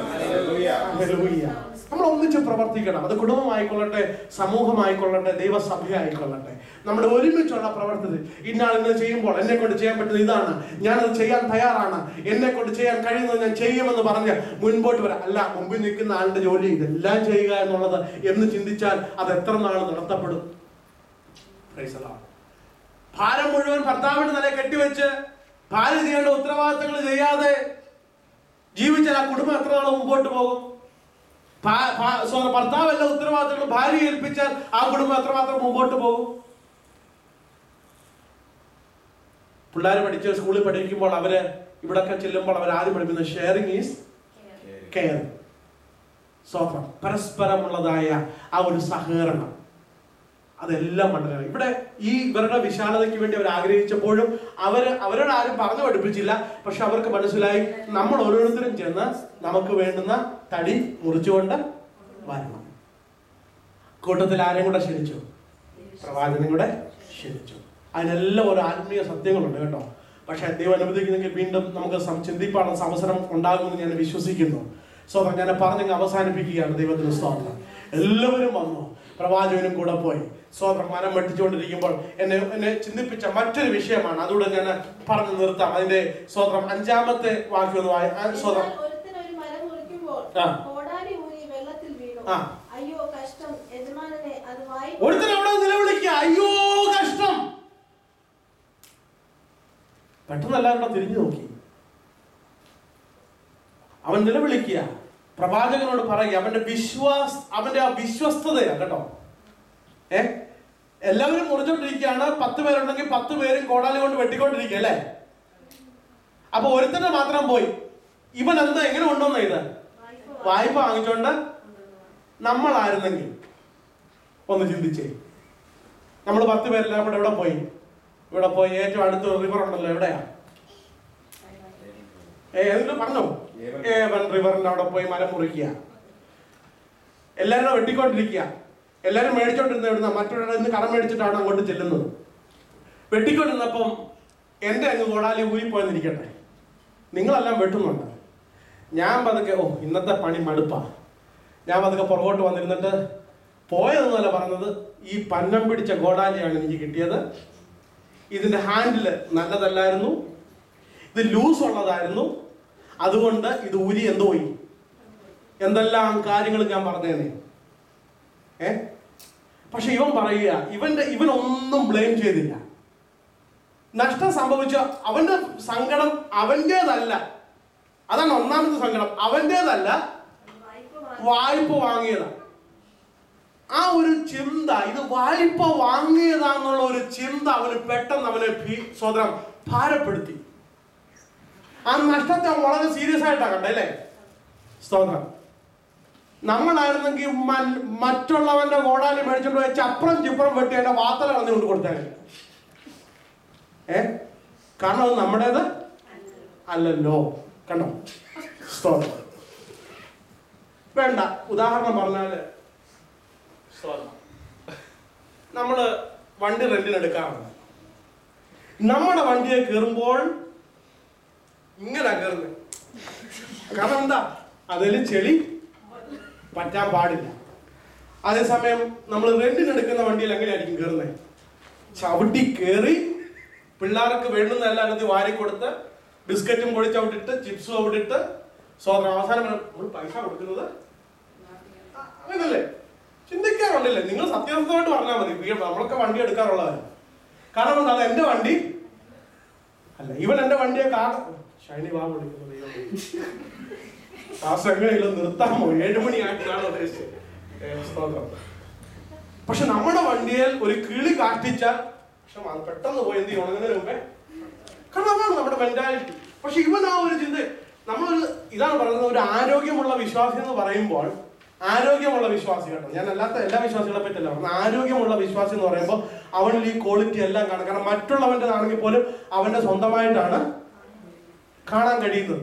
നമ്മൾ ഒന്നിച്ച് പ്രവർത്തിക്കണം അത് കുടുംബമായിക്കൊള്ളട്ടെ സമൂഹമായിക്കൊള്ളട്ടെ ദൈവസഭയായിക്കൊള്ളട്ടെ നമ്മുടെ ഒരുമിച്ചുള്ള പ്രവർത്തനം ഇന്നാൾ ഇന്ന് ചെയ്യുമ്പോൾ എന്നെ കൊണ്ട് ചെയ്യാൻ പറ്റുന്നത് ഇതാണ് ഞാനത് ചെയ്യാൻ തയ്യാറാണ് എന്നെ കൊണ്ട് ചെയ്യാൻ കഴിയുന്നത് ഞാൻ ചെയ്യുമെന്ന് പറഞ്ഞ് മുൻപോട്ട് വരാം അല്ല മുമ്പിൽ നിൽക്കുന്ന ആളുടെ ജോലി ഇതെല്ലാം ചെയ്യുക എന്നുള്ളത് എന്ന് ചിന്തിച്ചാൽ അത് എത്ര നാൾ നടത്തപ്പെടും Praise the Lord. ഭാരം മുഴുവൻ ഭർത്താവിന്റെ തലയെ കെട്ടിവെച്ച് ഭാര്യ ചെയ്യേണ്ട ഉത്തരവാദിത്തങ്ങൾ ചെയ്യാതെ ജീവിച്ചാൽ ആ കുടുംബം എത്ര നാൾ മുമ്പോട്ട് പോകും ഭാ- ഭാ- sorry, ഭർത്താവ് എല്ലാ ഉത്തരവാദിത്തങ്ങളും ഭാര്യ ഏൽപ്പിച്ചാൽ ആ കുടുംബം എത്രമാത്രം മുമ്പോട്ട് പോകും പിള്ളേർ പഠിച്ച് സ്കൂളിൽ പഠിക്കുമ്പോൾ അവര് ഇവിടൊക്കെ ചെല്ലുമ്പോൾ അവർ ആദ്യം പഠിക്കുന്നത് ഷെയറിംഗ് ഈസ് കെയർ സ്വത്രം പരസ്പരമുള്ളതായ ആ ഒരു സഹകരണം അതെല്ലാം മണ്ഡലം ഇവിടെ ഈ ഇവരുടെ വിശാലതയ്ക്ക് വേണ്ടി അവർ ആഗ്രഹിച്ചപ്പോഴും അവര് അവരോട് ആരും പറഞ്ഞു പഠിപ്പിച്ചില്ല പക്ഷെ അവർക്ക് മനസ്സിലായി നമ്മൾ ഓരോരുത്തരും ചെന്ന് നമുക്ക് വേണ്ടുന്ന തടി മുറിച്ചുകൊണ്ട് വരണം കൂട്ടത്തിൽ ആരെയും കൂടെ ക്ഷണിച്ചു പ്രവാചകനും കൂടെ ക്ഷണിച്ചു അതിനെല്ലാം ഒരു ആത്മീയ സത്യങ്ങളുണ്ട് കേട്ടോ പക്ഷെ ദൈവം അനുവദിക്കുന്നെങ്കിൽ വീണ്ടും നമുക്ക് സം- ചിന്തിപ്പാനുള്ള അവസരം ഉണ്ടാകുമെന്ന് ഞാൻ വിശ്വസിക്കുന്നു സ്വതം ഞാൻ പറഞ്ഞങ്ങ് അവസാനിപ്പിക്കുകയാണ് ദൈവത്തിന് സ്തോത്രം എല്ലാവരും വന്നു പ്രവാചകനും കൂടെ പോയി സ്വതം മരം വെട്ടിച്ചുകൊണ്ടിരിക്കുമ്പോൾ എന്നെ എന്നെ ചിന്തിപ്പിച്ച മറ്റൊരു വിഷയമാണ് അതുകൂടെ ഞാൻ പറഞ്ഞു നിർത്താം അതിന്റെ സ്വതം അഞ്ചാമത്തെ വാക്യം ഒന്ന് വായി- ആ, സ്വതം എന്നാൽ ഒരുത്തൻ ഒരു മരം മുറിക്കുമ്പോൾ ആ. കോടാലി ഊരി വെള്ളത്തിൽ വീണു ആ. അയ്യോ കഷ്ടം യജമാനനെ അത് വായി ഒരുത്തൻ അവിടെ നിലവിളിക്കുക അയ്യോ കഷ്ടം പെട്ടെന്ന് എല്ലാവരും കൂടെ തിരിഞ്ഞു നോക്കി അവൻ നിലവിളിക്കുക പ്രവാചകനോട് പറയുക അവന്റെ വിശ്വാസ് അവന്റെ ആ വിശ്വസ്തതയാ കേട്ടോ ഏ എല്ലാവരും മുറിച്ചോണ്ടിരിക്കുകയാണ് പത്ത് പേരുണ്ടെങ്കിൽ പത്ത് പേരും കോടാലി കൊണ്ട് വെട്ടിക്കൊണ്ടിരിക്കുക അല്ലേ അപ്പൊ ഒരുത്തന്നെ മാത്രം പോയി ഇവൻ എന്താ എങ്ങനെ കൊണ്ടുവന്ന ഇത് വായ്പ വാങ്ങിച്ചോണ്ട് നമ്മളായിരുന്നെങ്കിൽ ഒന്ന് ചിന്തിച്ചേ നമ്മൾ പത്ത് പേരെല്ലാം കൂടെ ഇവിടെ പോയി ഇവിടെ പോയി ഏറ്റവും അടുത്ത റിവർ ഉണ്ടല്ലോ എവിടെയാ ഏ ഏതെങ്കിലും പറഞ്ഞോ ഏവൻ റിവറിന്റെ അവിടെ പോയി മരം മുറിക്കുക എല്ലാവരും വെട്ടിക്കൊണ്ടിരിക്കുക എല്ലാവരും മേടിച്ചോണ്ടിരുന്ന എവിടുന്ന മറ്റൊരാളിൽ നിന്ന് കടം മേടിച്ചിട്ടാണ് അങ്ങോട്ട് ചെല്ലുന്നത് വെട്ടിക്കൊണ്ടിരുന്നപ്പം എൻ്റെ അങ്ങ് കോടാലി ഊരിപ്പോയെന്നിരിക്കട്ടെ നിങ്ങളെല്ലാം വെട്ടുന്നുണ്ട് ഞാൻ പതുക്കെ ഓ ഇന്നത്തെ പണി മടുപ്പാ ഞാൻ പതുക്കെ പുറകോട്ട് വന്നിരുന്നിട്ട് പോയതെന്നല്ല പറഞ്ഞത് ഈ പന്നം പിടിച്ച ഗോഡാലിയാണ് എനിക്ക് കിട്ടിയത് ഇതിന്റെ ഹാൻഡില് നല്ലതല്ലായിരുന്നു ഇത് ലൂസ് ഉള്ളതായിരുന്നു അതുകൊണ്ട് ഇത് ഊരി എന്തോ പോയി എന്തെല്ലാം കാര്യങ്ങൾ ഞാൻ പറഞ്ഞേനെ ഏ പക്ഷെ ഇവൻ പറയുക ഇവന്റെ ഇവനൊന്നും ബ്ലെയിം ചെയ്തില്ല നഷ്ടം സംഭവിച്ച അവന്റെ സങ്കടം അവന്റേതല്ല അതാണ് ഒന്നാമത്തെ സങ്കടം അവന്റേതല്ല വായ്പ വാങ്ങിയതാണ് ആ ഒരു ചിന്ത ഇത് വായ്പ വാങ്ങിയതാന്നുള്ള ഒരു ചിന്ത അവന് പെട്ടെന്ന് അവനെ ഭീ- സ്വതന്ത്രം ഭാരപ്പെടുത്തി ആ നഷ്ടത്തെ അവൻ വളരെ സീരിയസ് ആയിട്ടാ കണ്ടല്ലേ സ്തോത്രം നമ്മളായിരുന്നെങ്കിൽ മൻ- മറ്റുള്ളവന്റെ കോടാലി മേടിച്ചോണ്ട് പോയി ചപ്രം ചിപ്രം വെട്ടി അതിന്റെ വാത്തല കളഞ്ഞുകൊണ്ട് കൊടുത്തേനെ ഏ കാരണം അത് നമ്മുടേത് അല്ലല്ലോ കണ്ടോ സ്തോത്രം വേണ്ട ഉദാഹരണം പറഞ്ഞാല് സ്തോത്രം നമ്മള് വണ്ടി റെന്റിന് എടുക്കാറുണ്ട് നമ്മുടെ വണ്ടിയെ കയറുമ്പോൾ ഇങ്ങനെ കയറുന്നത് കാരണം എന്താ അതിൽ ചെളി പറ്റാൻ പാടില്ല അതേസമയം നമ്മൾ റെന്റിന് എടുക്കുന്ന വണ്ടിയിൽ എങ്ങനെയായിരിക്കും കയറുന്നത് ചവിട്ടി കയറി പിള്ളേർക്ക് വേണ്ടുന്ന എല്ലാം അതിനകത്ത് വാരി കൊടുത്ത് ബിസ്ക്കറ്റും പൊടി ചവിട്ടിട്ട് ചിപ്സും അവിടിട്ട് സ്വതന്ത്രം അവസാനം നമ്മൾ പൈസ കൊടുക്കുന്നത് ആ, അങ്ങനല്ലേ ചിന്തിക്കാറുണ്ടല്ലേ നിങ്ങൾ സത്യസന്ധമായിട്ട് പറഞ്ഞാൽ മതി വീ- നമ്മളൊക്കെ വണ്ടി എടുക്കാറുള്ളവരാണ് കാരണം എന്താ അത് എന്റെ വണ്ടി അല്ല ഇവൻ എന്റെ വണ്ടിയെ കാണ ഷൈനി വാ വിളിക്കുന്നു ദൈവമേ. ക്ലാസ് എങ്ങനെയെങ്കിലും നിർത്താമോ ഏഴുമണി ആയിട്ടാണ് ഉദ്ദേശിച്ചത് ഏ, സ്തോത്രം. പക്ഷെ നമ്മുടെ വണ്ടിയിൽ ഒരു കിളി കാഷ്ടിച്ചാൽ പക്ഷെ അത് പെട്ടെന്ന് പോയി എന്ത് ചെയ്യും ഉണങ്ങുന്നതിന് മുമ്പേ കാരണം അതാണ് നമ്മുടെ മെന്റാലിറ്റി പക്ഷെ ഇവൻ ആ ഒരു ചിന്ത നമ്മളൊരു ഇതാണ് പറയുന്നത് ഒരു ആരോഗ്യമുള്ള വിശ്വാസി എന്ന് പറയുമ്പോൾ ആരോഗ്യമുള്ള വിശ്വാസി കേട്ടോ ഞാൻ അല്ലാത്ത എല്ലാ വിശ്വാസികളെ പറ്റില്ല പറഞ്ഞത് ആരോഗ്യമുള്ള വിശ്വാസി എന്ന് പറയുമ്പോൾ അവനിൽ ഈ ക്വാളിറ്റി എല്ലാം കാണും കാരണം മറ്റുള്ളവൻ്റെതാണെങ്കിൽ പോലും അവന്റെ സ്വന്തമായിട്ടാണ് കാണാൻ കഴിയുന്നത്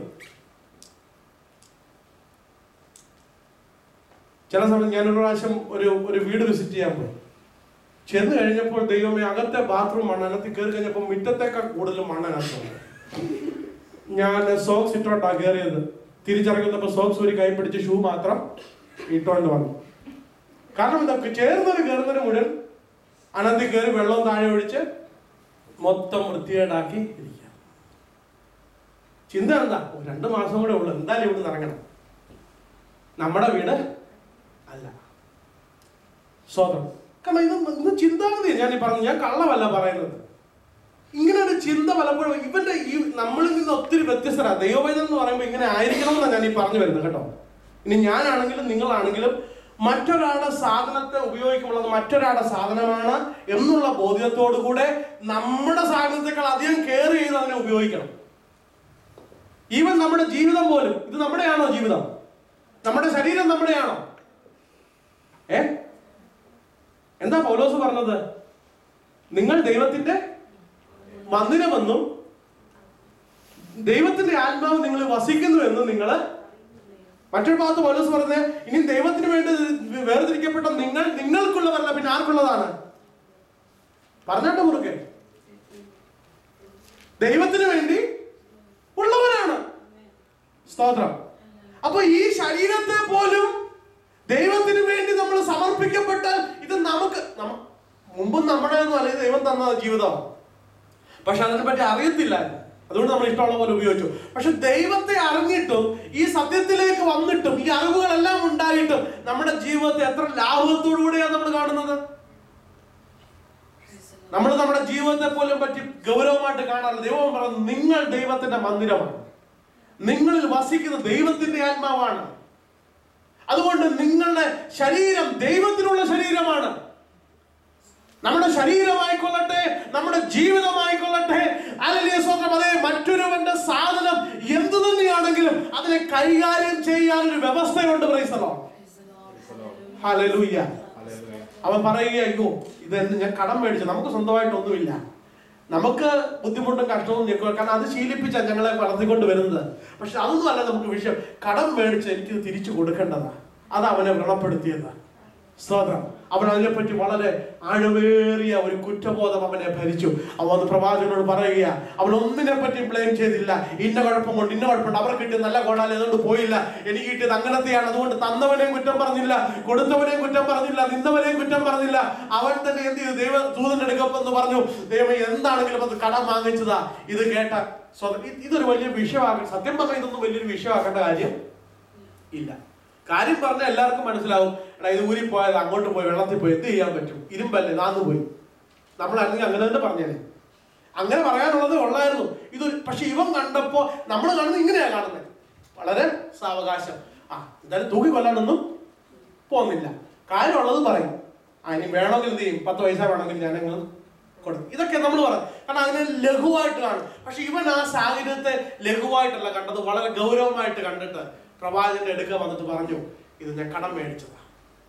ചില സമയത്ത് ഞാനൊരു പ്രാവശ്യം ഒരു ഒരു വീട് വിസിറ്റ് ചെയ്യാൻ പോയി ചെന്ന് കഴിഞ്ഞപ്പോൾ ദൈവമേ അകത്തെ ബാത്റൂം മണ്ണ് അകത്ത് കയറി കഴിഞ്ഞപ്പോൾ മുറ്റത്തേക്കാൾ കൂടുതൽ മണ്ണനകത്തുണ്ട് ഞാൻ സോക്സ് ഇട്ടോണ്ടാ കയറിയത് തിരിച്ചിറങ്ങുന്നപ്പോൾ സോക്സ് ഒരു കൈ പിടിച്ച് ഷൂ മാത്രം ഇട്ടോണ്ട് വന്നു കാരണം എന്താ ചേർന്നൊരു കയറുന്നൊരു മുഴുവൻ അനന്തി കയറി വെള്ളം താഴെ ഒഴിച്ച് മൊത്തം വൃത്തികേടാക്കി ഇരിക്കുക ചിന്ത എന്താ ഓ, രണ്ട് മാസം കൂടെ ഉള്ളു എന്തായാലും ഇവിടെ ഇറങ്ങണം നമ്മുടെ വീട് അല്ല സ്വതം കാരണം ഇത് ഇത് ചിന്താഗതി ഞാൻ ഈ പറഞ്ഞു ഞാൻ കള്ളമല്ല പറയുന്നത് ഇങ്ങനെ ഒരു ചിന്ത പലപ്പോഴും ഇവന്റെ ഈ നമ്മളിൽ നിന്ന് ഒത്തിരി വ്യത്യസ്തരാണ് ദൈവവേദം എന്ന് പറയുമ്പോൾ ഇങ്ങനെ ആയിരിക്കണമെന്നാണ് ഞാൻ ഈ പറഞ്ഞു വരുന്നത് കേട്ടോ ഇനി ഞാനാണെങ്കിലും നിങ്ങളാണെങ്കിലും മറ്റൊരാളുടെ സാധനത്തെ ഉപയോഗിക്കുമ്പോൾ അത് മറ്റൊരാളുടെ സാധനമാണ് എന്നുള്ള ബോധ്യത്തോടു കൂടെ നമ്മുടെ സാധനത്തെക്കാൾ അധികം കെയർ ചെയ്ത് അതിനെ ഉപയോഗിക്കണം ഈവൻ നമ്മുടെ ജീവിതം പോലും ഇത് നമ്മുടെയാണോ ജീവിതം നമ്മുടെ ശരീരം നമ്മുടെയാണോ ഏ എന്താ പൗലോസ് പറഞ്ഞത് നിങ്ങൾ ദൈവത്തിന്റെ മന്ദിരമെന്നും ദൈവത്തിന്റെ ആത്മാവ് നിങ്ങൾ വസിക്കുന്നു എന്നും നിങ്ങൾ മറ്റൊരു ഭാഗത്ത് പൗലോസ് പറഞ്ഞത് ഇനി ദൈവത്തിന് വേണ്ടി വേർതിരിക്കപ്പെട്ട നിങ്ങൾ നിങ്ങൾക്കുള്ളതല്ല പിന്നെ ആർക്കുള്ളതാണ് പറഞ്ഞോട്ടെ മുറുക്കെ ദൈവത്തിന് വേണ്ടി ഉള്ളവരാണ് സ്തോത്രം അപ്പൊ ഈ ശരീരത്തെ പോലും ദൈവത്തിന് വേണ്ടി നമ്മൾ സമർപ്പിക്കപ്പെട്ടാൽ ഇത് നമുക്ക് നമ്മ- മുമ്പും നമ്മുടെ ഒന്നും അല്ല ഇത് ദൈവം തന്ന ജീവിതമാണ് പക്ഷെ അതിനെ പറ്റി അറിയത്തില്ല അതുകൊണ്ട് നമ്മൾ ഇഷ്ടമുള്ള പോലെ ഉപയോഗിച്ചു പക്ഷെ ദൈവത്തെ അറിഞ്ഞിട്ടും ഈ സത്യത്തിലേക്ക് വന്നിട്ടും ഈ അറിവുകളെല്ലാം ഉണ്ടായിട്ടും നമ്മുടെ ജീവിതത്തെ എത്ര ലാഭത്തോടു കൂടെയാണ് നമ്മൾ കാണുന്നത് നമ്മൾ നമ്മുടെ ജീവിതത്തെ പോലും പറ്റി ഗൗരവമായിട്ട് കാണാറില്ല ദൈവം പറഞ്ഞു നിങ്ങൾ ദൈവത്തിന്റെ മന്ദിരമാണ് നിങ്ങളിൽ വസിക്കുന്ന ദൈവത്തിന്റെ ആത്മാവാണ് അതുകൊണ്ട് നിങ്ങളുടെ ശരീരം ദൈവത്തിനുള്ള ശരീരമാണ് നമ്മുടെ ശരീരമായിക്കൊള്ളട്ടെ നമ്മുടെ ജീവിതമായിക്കൊള്ളട്ടെ അല്ലെങ്കിൽ സ്വന്തം അതേ മറ്റൊരുവന്റെ സാധനം എന്തു തന്നെയാണെങ്കിലും അതിനെ കൈകാര്യം ചെയ്യാൻ ഒരു വ്യവസ്ഥയുണ്ട് പ്രൈസലോ ഹല്ലേലൂയ അവൻ പറയുക അയ്യോ ഇത് എന്ത് ഞാൻ കടം മേടിച്ചു നമുക്ക് സ്വന്തമായിട്ടൊന്നുമില്ല നമുക്ക് ബുദ്ധിമുട്ടും കഷ്ടവും ഞെക്കുക കാരണം അത് ശീലിപ്പിച്ച ഞങ്ങളെ വളർത്തിക്കൊണ്ട് വരുന്നത് പക്ഷെ അതൊന്നും അല്ല നമുക്ക് വിഷയം കടം മേടിച്ച് എനിക്ക് തിരിച്ചു കൊടുക്കേണ്ടതാ അത് അവനെ വ്രണപ്പെടുത്തിയതാ സ്തോത്രം അവൻ അതിനെപ്പറ്റി വളരെ ആഴമേറിയ ഒരു കുറ്റബോധം അവനെ ഭരിച്ചു അവൻ വന്ന് പ്രവാചകനോട് പറയുക അവൻ ഒന്നിനെ പറ്റി ബ്ലെയിം ചെയ്തില്ല ഇന്ന കുഴപ്പം കൊണ്ട് ഇന്ന കുഴപ്പമുണ്ട് അവർ കിട്ടിയ നല്ല കോടാലി അതുകൊണ്ട് പോയില്ല എനിക്ക് കിട്ടിയത് അങ്ങനത്തെയാണ് അതുകൊണ്ട് തന്നവനെയും കുറ്റം പറഞ്ഞില്ല കൊടുത്തവനെയും കുറ്റം പറഞ്ഞില്ല നിന്നവനെയും കുറ്റം പറഞ്ഞില്ല അവൻ തന്നെ എന്ത് ചെയ്തു ദൈവ ദൂതന്റെ അടുക്കപ്പെന്ന് പറഞ്ഞു ദൈവം എന്താണെങ്കിലും അത് കടം വാങ്ങിച്ചതാ ഇത് കേട്ട സ്വതം ഇത് ഇതൊരു വലിയ വിഷയമാകട്ടെ സത്യം പറഞ്ഞാൽ ഇതൊന്നും വലിയൊരു വിഷയമാക്കേണ്ട കാര്യം ഇല്ല കാര്യം പറഞ്ഞാൽ എല്ലാവർക്കും മനസ്സിലാവും എടാ ഇത് ഊരി പോയത് അങ്ങോട്ട് പോയി വെള്ളത്തിൽ പോയി എന്ത് ചെയ്യാൻ പറ്റും ഇരുമ്പല്ലേ നാന്ന് പോയി നമ്മളാണെങ്കിൽ അങ്ങനെ തന്നെ പറഞ്ഞേനെ അങ്ങനെ പറയാനുള്ളത് ഉള്ളായിരുന്നു ഇത് പക്ഷെ ഇവൻ കണ്ടപ്പോ നമ്മൾ കാണുന്നത് ഇങ്ങനെയാ കാണുന്നത് വളരെ സാവകാശം ആ എന്തായാലും തൂക്കി കൊല്ലാനൊന്നും പോകുന്നില്ല കാര്യമുള്ളത് പറയും ആ ഇനി വേണമെങ്കിൽ എന്ത് ചെയ്യും പത്ത് പൈസ വേണമെങ്കിൽ ഞാനങ്ങൾ കൊടുക്കും ഇതൊക്കെ നമ്മൾ പറയും കാരണം അതിനെ ലഘുവായിട്ട് കാണും പക്ഷെ ഇവൻ ആ സാഹചര്യത്തെ ലഘുവായിട്ടല്ല കണ്ടത് വളരെ ഗൗരവമായിട്ട് കണ്ടിട്ട് പ്രവാചകന്റെ അടുക്ക വന്നിട്ട് പറഞ്ഞു ഇത് ഞാൻ കടം മേടിച്ചതാ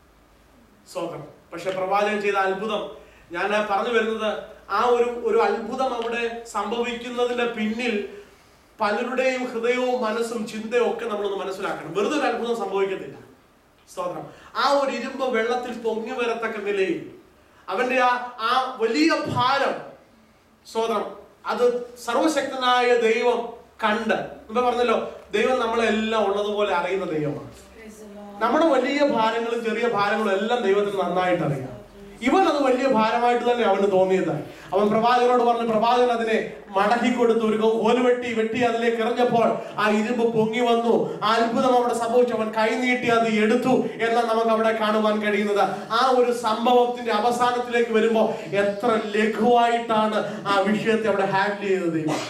സ്വതം പക്ഷെ പ്രവാചകൻ ചെയ്ത അത്ഭുതം ഞാൻ പറഞ്ഞു വരുന്നത് ആ ഒരു ഒരു അത്ഭുതം അവിടെ സംഭവിക്കുന്നതിന്റെ പിന്നിൽ പലരുടെയും ഹൃദയവും മനസ്സും ചിന്തയും ഒക്കെ നമ്മളൊന്ന് മനസ്സിലാക്കണം വെറുതെ ഒരു അത്ഭുതം സംഭവിക്കത്തില്ല സ്തോത്രം ആ ഒരു ഇരുമ്പ് വെള്ളത്തിൽ പൊങ്ങി വരത്തക്ക നിലയിൽ അവന്റെ ആ ആ വലിയ ഭാരം സ്തോത്രം അത് സർവശക്തനായ ദൈവം കണ്ട് മുമ്പേ പറഞ്ഞല്ലോ ദൈവം നമ്മളെല്ലാം ഉള്ളതുപോലെ അറിയുന്ന ദൈവമാണ് Praise the Lord. നമ്മുടെ വലിയ ഭാരങ്ങളും ചെറിയ ഭാരങ്ങളും എല്ലാം ദൈവത്തിന് നന്നായിട്ട് അറിയാം ഇവൻ അത് വലിയ ഭാരമായിട്ട് തന്നെ അവന് തോന്നിയത് അവൻ പ്രവാചകനോട് പറഞ്ഞു പ്രവാചകൻ അതിനെ മടക്കി കൊടുത്തു ഒരു കോല് വെട്ടി വെട്ടി അതിലേക്ക് എറിഞ്ഞപ്പോൾ ആ ഇരുമ്പ് പൊങ്ങി വന്നു ആ അത്ഭുതം അവിടെ സംഭവിച്ചു അവൻ കൈ നീട്ടി അത് എടുത്തു എന്ന് നമുക്ക് അവിടെ കാണുവാൻ കഴിയുന്നത് ആ ഒരു സംഭവത്തിന്റെ അവസാനത്തിലേക്ക് വരുമ്പോൾ എത്ര ലഘുവായിട്ടാണ് ആ വിഷയത്തെ അവിടെ ഹാൻഡിൽ ചെയ്തത് ദൈവം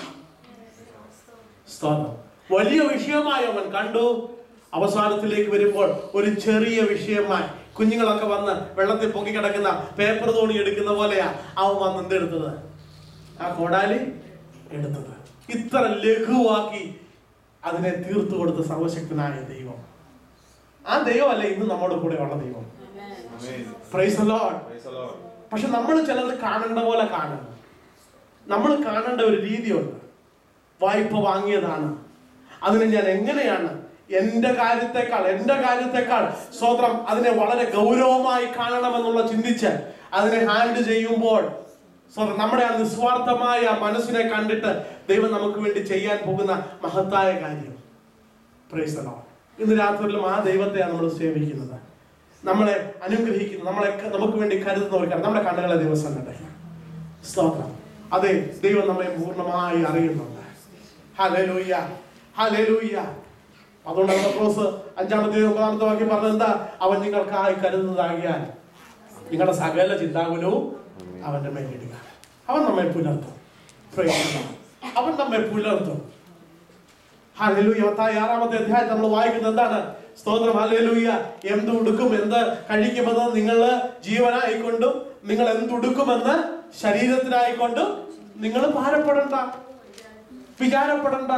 സ്തോത്രം വലിയ വിഷയമായി അവൻ കണ്ടു അവസാനത്തിലേക്ക് വരുമ്പോൾ ഒരു ചെറിയ വിഷയമായി കുഞ്ഞുങ്ങളൊക്കെ വന്ന് വെള്ളത്തിൽ പൊങ്ങി കിടക്കുന്ന പേപ്പർ തോണി എടുക്കുന്ന പോലെയാ അവൻ വന്ന് എന്തെടുത്തത് ആ കോടാലി എടുത്തത് ഇത്ര ലഘുവാക്കി അതിനെ തീർത്തു കൊടുത്ത സർവശക്തനായ ദൈവം ആ ദൈവമല്ല ഇന്ന് നമ്മുടെ കൂടെ ഉള്ള ദൈവം Amen. പ്രൈസ് ലോഡ് പക്ഷെ നമ്മൾ ചിലത് കാണേണ്ട പോലെ കാണും നമ്മൾ കാണേണ്ട ഒരു രീതിയുണ്ട് വായ്പ വാങ്ങിയതാണ് അതിനെ ഞാൻ എങ്ങനെയാണ് എന്റെ കാര്യത്തെക്കാൾ എന്റെ കാര്യത്തെക്കാൾ സ്വതന്ത്രം അതിനെ വളരെ ഗൗരവമായി കാണണമെന്നുള്ള ചിന്തിച്ച് അതിനെ ഹാൻഡിൽ ചെയ്യുമ്പോൾ സ്വതന്ത്രം നമ്മുടെ ആ നിസ്വാർത്ഥമായ ആ മനസ്സിനെ കണ്ടിട്ട് ദൈവം നമുക്ക് വേണ്ടി ചെയ്യാൻ പോകുന്ന മഹത്തായ കാര്യം Praise the Lord. ഇന്ന് രാത്രിയിലും ആ ദൈവത്തെയാണ് നമ്മൾ സേവിക്കുന്നത് നമ്മളെ അനുഗ്രഹിക്കുന്നു നമ്മളെ നമുക്ക് വേണ്ടി കരുതുന്നവർക്കാണ് നമ്മുടെ കണ്ണുകളെ ദിവസം കണ്ടേ സ്തോത്രം അതെ ദൈവം നമ്മെ പൂർണ്ണമായി അറിയുന്നുണ്ട് ഹല്ലേലൂയ ഹല്ലേലൂയ അതുകൊണ്ട് പത്രോസ് അഞ്ചാമത്തെ ഒമ്പതാമത്തെ വാക്യം പറഞ്ഞത് എന്താ അവൻ നിങ്ങൾക്കായി കരുതുന്നതാകിയാൽ നിങ്ങളുടെ സകല ചിന്താകുലവും അവന്റെ മേലിടുക അവൻ നമ്മെ പുലർത്തും Praise the Lord. അവൻ നമ്മെ പുലർത്തും ഹല്ലേലൂയ മത്തായി ആറാമത്തെ അധ്യായം നമ്മൾ വായിക്കുന്നത് എന്താണ് സ്തോത്രം ഹല്ലേലൂയ എന്ത് ഉടുക്കും എന്ത് കഴിക്കുമെന്ന് നിങ്ങൾ ജീവനായിക്കൊണ്ടും നിങ്ങൾ എന്തുടുക്കുമെന്ന് ശരീരത്തിനായിക്കൊണ്ടും നിങ്ങൾ ഭാരപ്പെടണ്ട വിചാരപ്പെടണ്ട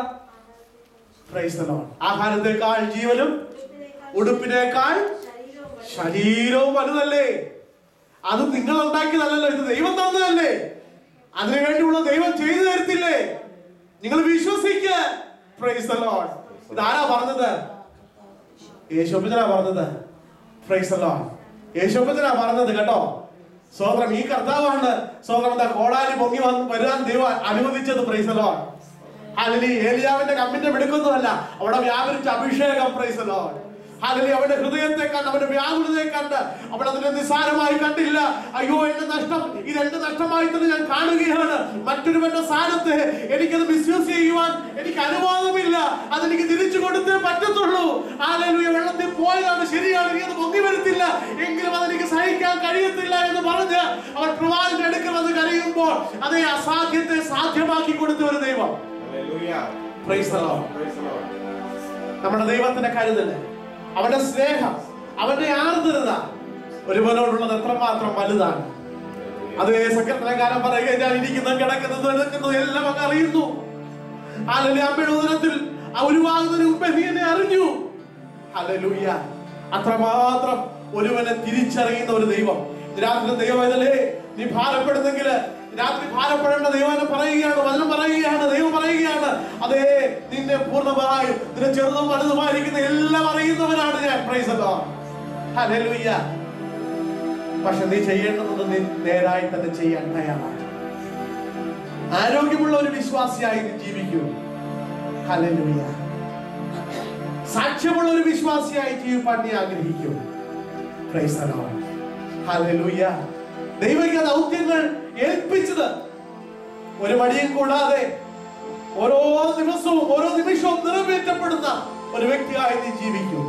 Praise the Lord. ആഹാരത്തെക്കാൾ ജീവനും ഉടുപ്പിനേക്കാൾ ശരീരവും ശരീരവും വലുതല്ലേ അത് നിങ്ങൾ ഉണ്ടാക്കിയതല്ലല്ലോ ഇത് ദൈവം തന്നതല്ലേ അതിനുവേണ്ടിയുള്ള ദൈവം ചെയ്തു തരത്തില്ലേ നിങ്ങൾ വിശ്വസിക്കുക പ്രൈസ് ദ ലോർഡ് ഇതാരാ പറഞ്ഞത് യേശോപ്പച്ചനാ പറഞ്ഞത് പ്രൈസ് ദ ലോർഡ് യേശോപ്പച്ചനാ പറഞ്ഞത് കേട്ടോ സ്വതന്ത്രം ഈ കർത്താവാണ് സ്വതന്ത്രം എന്താ കോടാലി പൊങ്ങി വന്ന് വരാൻ ദൈവം അനുവദിച്ചത് പ്രൈസ് ദ ലോർഡ് ഹാലലി ഏലിയാവിന്റെ കമ്മിന്റെ മിടുക്കൊന്നുമല്ല അവിടെ വ്യാപരിച്ച അഭിഷേകം പ്രൈസ് ലോർഡ് ഹാലലി അവന്റെ ഹൃദയത്തെ കണ്ട് അവന്റെ വ്യാകുലതയെ കണ്ട് അവൻ അതിനെ നിസ്സാരമായി കണ്ടില്ല അയ്യോ എന്റെ നഷ്ടം ഇത് എന്റെ നഷ്ടമായി തന്നെ ഞാൻ കാണുകയാണ് മറ്റൊരുവന്റെ സ്ഥാനത്ത് എനിക്കത് മിസ്യൂസ് ചെയ്യുവാൻ എനിക്ക് അനുവാദമില്ല അതെനിക്ക് തിരിച്ചു കൊടുത്തേ പറ്റത്തുള്ളൂ ഹാലലൂയ വെള്ളത്തിൽ പോയതാണ് ശരിയാണ് ഇനി അത് പൊങ്ങി വരത്തില്ല എങ്കിലും അതെനിക്ക് സഹിക്കാൻ കഴിയത്തില്ല എന്ന് പറഞ്ഞ് അവൻ പ്രവാചകന്റെ അടുക്കൽ വന്ന് കരയുമ്പോൾ അതേ അസാധ്യത്തെ സാധ്യമാക്കി കൊടുത്ത ഒരു ദൈവം Praise the Lord. നമ്മുടെ ദൈവത്തിന്റെ കരുതല് അവന്റെ സ്നേഹം അവന്റെ ആർദ്രത ഒരുവനോടുള്ളത് എത്രമാത്രം വലുതാണ് അതേ സങ്കീർത്തനകാരൻ പറയുക ഞാൻ ഇരിക്കുന്നത് കിടക്കുന്നത് എടുക്കുന്നത് എല്ലാം അങ്ങ് അറിയുന്നു അല്ലെങ്കിൽ അമ്മയുടെ ഉദരത്തിൽ ആ ഉരുവാകുന്നതിന് മുമ്പേ നീ എന്നെ അറിഞ്ഞു ഹല്ലേലൂയ അത്രമാത്രം ഒരുവനെ തിരിച്ചറിയുന്ന ഒരു ദൈവം രാത്രി ദൈവമല്ലേ നീ ഭാരപ്പെടുന്നെങ്കിൽ രാത്രി ഭാരപ്പെടേണ്ട ദൈവം എന്നെ പറയുകയാണ് വചനം പറയുകയാണ് ദൈവം പറയുകയാണ് അതേ നിന്നെ പൂർണ്ണമായും നിന്നെ ചെറുതും വലുതുമായിരിക്കുന്ന എല്ലാം അറിയുന്നവനാണ് ഞാൻ പ്രൈസ് ഹല്ലേലൂയ പക്ഷെ നീ ചെയ്യേണ്ടത് നീ നേരായി തന്നെ ചെയ്യാൻ തയ്യാറാണ് ആരോഗ്യമുള്ള ഒരു വിശ്വാസിയായി നീ ജീവിക്കൂ ഹല്ലേലൂയ സാക്ഷ്യമുള്ള ഒരു വിശ്വാസിയായി ജീവിപ്പാൻ നീ ആഗ്രഹിക്കൂ Praise the Lord. Hallelujah. ദൈവിക ദൗത്യങ്ങൾ ഏൽപ്പിച്ചത് ഒരു മടിയും കൂടാതെ ഓരോ ദിവസവും ഓരോ നിമിഷവും നിറവേറ്റപ്പെടുന്ന ഒരു വ്യക്തിയായി നീ ജീവിക്കൂ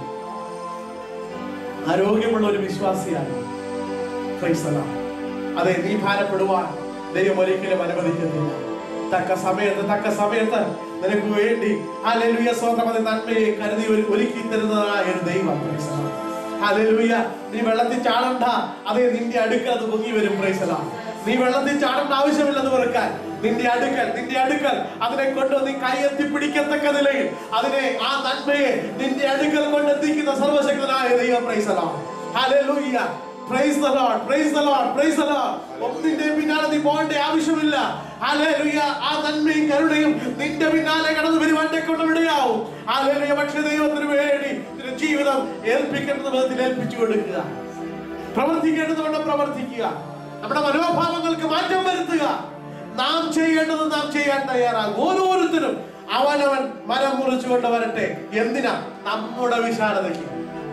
ആരോഗ്യമുള്ള ഒരു വിശ്വാസിയായി Praise the Lord. അതെ നീ ഭാരപ്പെടുവാൻ ദൈവം ഒരിക്കലും അനുവദിക്കുന്നില്ല തക്ക സമയത്ത് തക്ക സമയത്ത് നിനക്ക് വേണ്ടി ഹല്ലേലൂയ സ്വന്തം അത് നന്മയെ കരുതി ഒരു ഒരുക്കി തരുന്നതായ ഒരു ദൈവം Praise the Lord. ഹല്ലേലൂയ നീ വെള്ളത്തിൽ ചാടണ്ട അതേ നിന്റെ അടുക്കൽ അത് പൊങ്ങി വരും പ്രൈസല നീ വെള്ളത്തിൽ ചാടേണ്ട ആവശ്യമില്ലെന്ന് വെറുക്കാൻ നിന്റെ അടുക്കൽ നിന്റെ അടുക്കൽ അതിനെ കൊണ്ട് നീ കൈയെത്തി പിടിക്കത്തക്ക നിലയിൽ അതിനെ ആ നന്മയെ നിന്റെ അടുക്കൽ കൊണ്ടെത്തിക്കുന്ന സർവശക്തനായ ദൈവം പ്രൈസലോ hallelujah praise the lord praise the lord praise the lord ഒന്നിന്റെ പിന്നാലെ നീ പോകേണ്ട ആവശ്യമില്ല ഹല്ലേലൂയ ആ നന്മയും കരുണയും നിന്റെ പിന്നാലെ കടന്നു വരുവാൻ കൊണ്ട് വിടയാവും ഹല്ലേലൂയ പക്ഷേ ദൈവത്തിന് വേണ്ടി നിന്റെ ജീവിതം ഏൽപ്പിക്കേണ്ടത് വിധത്തിൽ ഏൽപ്പിച്ചു കൊടുക്കുക പ്രവർത്തിക്കേണ്ടതുകൊണ്ട് പ്രവർത്തിക്കുക നമ്മുടെ മനോഭാവങ്ങൾക്ക് മാറ്റം വരുത്തുക നാം ചെയ്യേണ്ടത് നാം ചെയ്യാൻ തയ്യാറാകും ഓരോരുത്തരും അവനവൻ മരം മുറിച്ചുകൊണ്ട് വരട്ടെ എന്തിനാ നമ്മുടെ വിശാലതയ്ക്ക്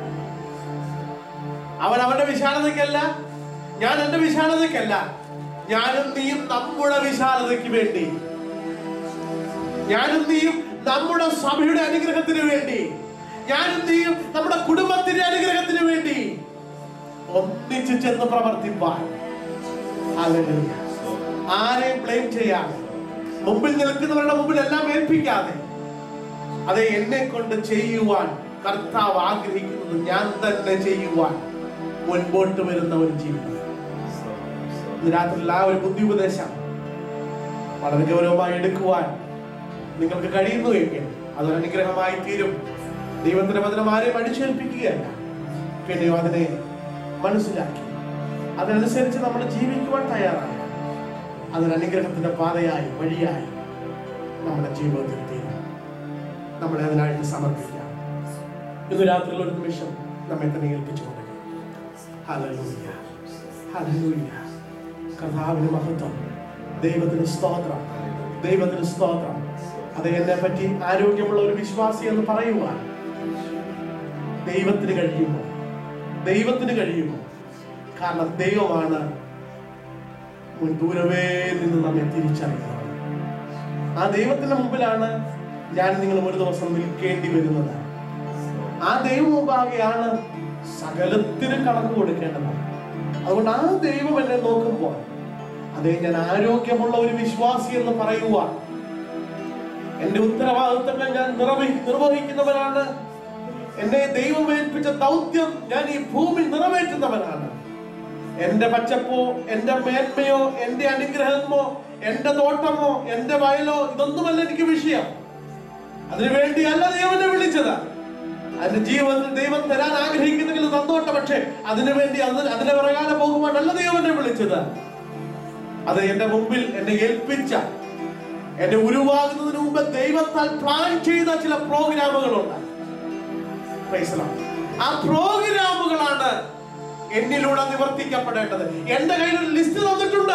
അവൻ അവന്റെ വിശാലതയ്ക്കല്ല ഞാൻ എന്റെ വിശാലതയ്ക്കല്ല ഞാനും നീയും നമ്മുടെ വിശാലതയ്ക്ക് വേണ്ടി ഞാനും നീയും നമ്മുടെ സഭയുടെ അനുഗ്രഹത്തിന് വേണ്ടി ഞാനും നീയും നമ്മുടെ കുടുംബത്തിന്റെ അനുഗ്രഹത്തിന് വേണ്ടി ഒന്നിച്ചു ചെന്ന് പ്രവർത്തിപ്പാൻ ഹല്ലേലൂയ. ആരെയും ബ്ലെയിം ചെയ്യാതെ മുമ്പിൽ നിൽക്കുന്നവരുടെ മുമ്പിൽ എല്ലാം ഏൽപ്പിക്കാതെ അത് എന്നെ കൊണ്ട് ചെയ്യുവാൻ കർത്താവ് ആഗ്രഹിക്കുന്നത് ഞാൻ തന്നെ ചെയ്യുവാൻ മുൻപോട്ട് വരുന്ന ഒരു ജീവിതം ഇന്ന് രാത്രിയിൽ ആ ഒരു ബുദ്ധി ഉപദേശം വളരെ ഗൗരവമായി എടുക്കുവാൻ നിങ്ങൾക്ക് കഴിയുന്നു എങ്കിൽ അതൊരു അനുഗ്രഹമായി തീരും ദൈവത്തിന്റെ വചനം ആരെയും അടിച്ചേൽപ്പിക്കുകയല്ല പിന്നെയോ അതിനെ മനസ്സിലാക്കി അതനുസരിച്ച് നമ്മൾ ജീവിക്കുവാൻ തയ്യാറാണ് അതൊരു അനുഗ്രഹത്തിന്റെ പാതയായി വഴിയായി നമ്മുടെ ജീവിതത്തിൽ തീരും നമ്മളെ അതിനായിട്ട് സമർപ്പിക്കാം ഇന്ന് രാത്രിയിൽ ഒരു നിമിഷം നമ്മെ തന്നെ ഏൽപ്പിച്ചു കൊടുക്കുക ഹല്ലേലൂയ ഹല്ലേലൂയ കർത്താവിന് മഹത്വം ദൈവത്തിന് സ്തോത്രം ദൈവത്തിന് സ്തോത്രം അത് എന്നെ പറ്റി ആരോഗ്യമുള്ള ഒരു വിശ്വാസി എന്ന് പറയുവാൻ ദൈവത്തിന് കഴിയുമോ ദൈവത്തിന് കഴിയുമോ കാരണം ദൈവമാണ് മുൻ ദൂരവേ നിന്ന് നമ്മെ തിരിച്ചറിയുന്നത് ആ ദൈവത്തിന്റെ മുമ്പിലാണ് ഞാൻ നിങ്ങൾ ഒരു ദിവസം നിൽക്കേണ്ടി വരുന്നത് ആ ദൈവം മുമ്പാകെയാണ് സകലത്തിനും കണക്ക് കൊടുക്കേണ്ടത് അതുകൊണ്ട് ആ ദൈവം എന്നെ നോക്കുമ്പോൾ അതേ ഞാൻ ആരോഗ്യമുള്ള ഒരു വിശ്വാസി എന്ന് പറയുവാൻ എന്റെ ഉത്തരവാദിത്തങ്ങൾ ഞാൻ നിർവഹി നിർവഹിക്കുന്നവനാണ് എന്നെ ദൈവം ഏൽപ്പിച്ച ദൗത്യം ഞാൻ ഈ ഭൂമി നിറവേറ്റുന്നവനാണ് എന്റെ പച്ചപ്പോ എന്റെ മേന്മയോ എന്റെ അനുഗ്രഹമോ എന്റെ തോട്ടമോ എന്റെ വയലോ ഇതൊന്നുമല്ല എനിക്ക് വിഷയം അതിനുവേണ്ടിയല്ല ദൈവനെ വിളിച്ചത് അതിന്റെ ജീവിതത്തിൽ ദൈവം തരാൻ ആഗ്രഹിക്കുന്നെങ്കിൽ തന്നോട്ടെ പക്ഷേ അതിനുവേണ്ടി അതിന് അതിന്റെ പ്രകാരം പോകുവാനല്ല ദൈവനെ വിളിച്ചത് അത് എന്റെ മുമ്പിൽ എന്നെ ഏൽപ്പിച്ച എന്നെ ഉരുവാകുന്നതിന് മുമ്പ് ദൈവത്താൽ പ്ലാൻ ചെയ്ത ചില പ്രോഗ്രാമുകളുണ്ട് Praise the Lord. ആ പ്രോഗ്രാമുകളാണ് എന്നിലൂടെ നിവർത്തിക്കപ്പെടേണ്ടത് എന്റെ കയ്യിൽ ഒരു ലിസ്റ്റ് തന്നിട്ടുണ്ട്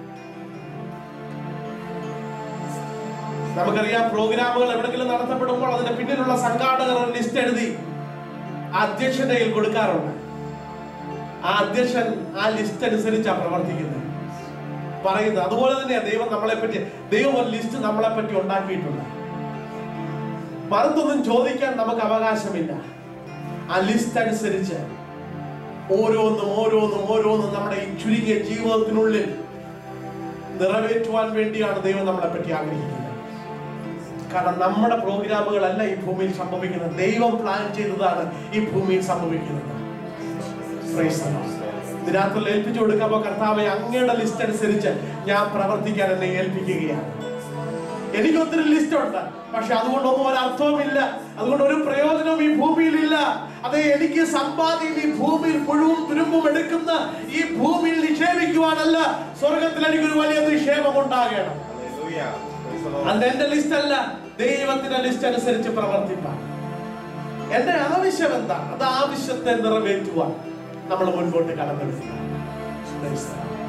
നമുക്കറിയാം പ്രോഗ്രാമുകൾ എവിടെങ്കിലും നടത്തപ്പെടുമ്പോൾ അതിന്റെ പിന്നിലുള്ള സംഘാടകർ ഒരു ലിസ്റ്റ് എഴുതി ആ അധ്യക്ഷന്റെ കയ്യിൽ കൊടുക്കാറുണ്ട് ആ അധ്യക്ഷൻ ആ ലിസ്റ്റ് അനുസരിച്ചാണ് പ്രവർത്തിക്കുന്നത് പറയുന്നത് അതുപോലെ തന്നെയാ ദൈവം നമ്മളെ പറ്റി ദൈവം ഒരു ലിസ്റ്റ് നമ്മളെ പറ്റി ഉണ്ടാക്കിയിട്ടുണ്ട് മറുത്തൊന്നും ചോദിക്കാൻ നമുക്ക് അവകാശമില്ല ആ ലിസ്റ്റ് അനുസരിച്ച് ഓരോന്നും ഓരോന്നും ഓരോന്നും നമ്മുടെ ഈ ചുരുങ്ങിയ ജീവിതത്തിനുള്ളിൽ നിറവേറ്റുവാൻ വേണ്ടിയാണ് ദൈവം നമ്മളെ പറ്റി ആഗ്രഹിക്കുന്നത് കാരണം നമ്മുടെ പ്രോഗ്രാമുകളല്ല ഈ ഭൂമിയിൽ സംഭവിക്കുന്നത് ദൈവം പ്ലാൻ ചെയ്തതാണ് ഈ ഭൂമിയിൽ സംഭവിക്കുന്നത് Praise the Lord. ഇത് രാത്രിയിൽ ഏൽപ്പിച്ചു കൊടുക്കാമോ കർത്താവെ അങ്ങയുടെ ലിസ്റ്റ് അനുസരിച്ച് ഞാൻ പ്രവർത്തിക്കാൻ എന്നെ ഏൽപ്പിക്കുകയാണ് എനിക്ക് ഒത്തിരി ലിസ്റ്റ് ഉണ്ട് പക്ഷെ അതുകൊണ്ടൊന്നും ഒരു അർത്ഥവുമില്ല അതുകൊണ്ട് ഒരു പ്രയോജനവും ഈ ഭൂമിയിൽ ഇല്ല അതെ എനിക്ക് സമ്പാദ്യം ഈ ഭൂമിയിൽ പുഴുവും തുരുമ്പും എടുക്കുന്ന ഈ ഭൂമിയിൽ നിക്ഷേപിക്കുവാനല്ല സ്വർഗത്തിൽ എനിക്കൊരു വലിയ നിക്ഷേപം ഉണ്ടാകണം Hallelujah. Praise the Lord. അത് എന്റെ ലിസ്റ്റ് അല്ല ദൈവത്തിന്റെ ലിസ്റ്റ് അനുസരിച്ച് പ്രവർത്തിപ്പാൻ എന്റെ ആവശ്യം എന്താ അത് ആവശ്യത്തെ നിറവേറ്റുവാൻ നമ്മൾ മുൻപോട്ട് കടന്നു വരിക. Praise the Lord.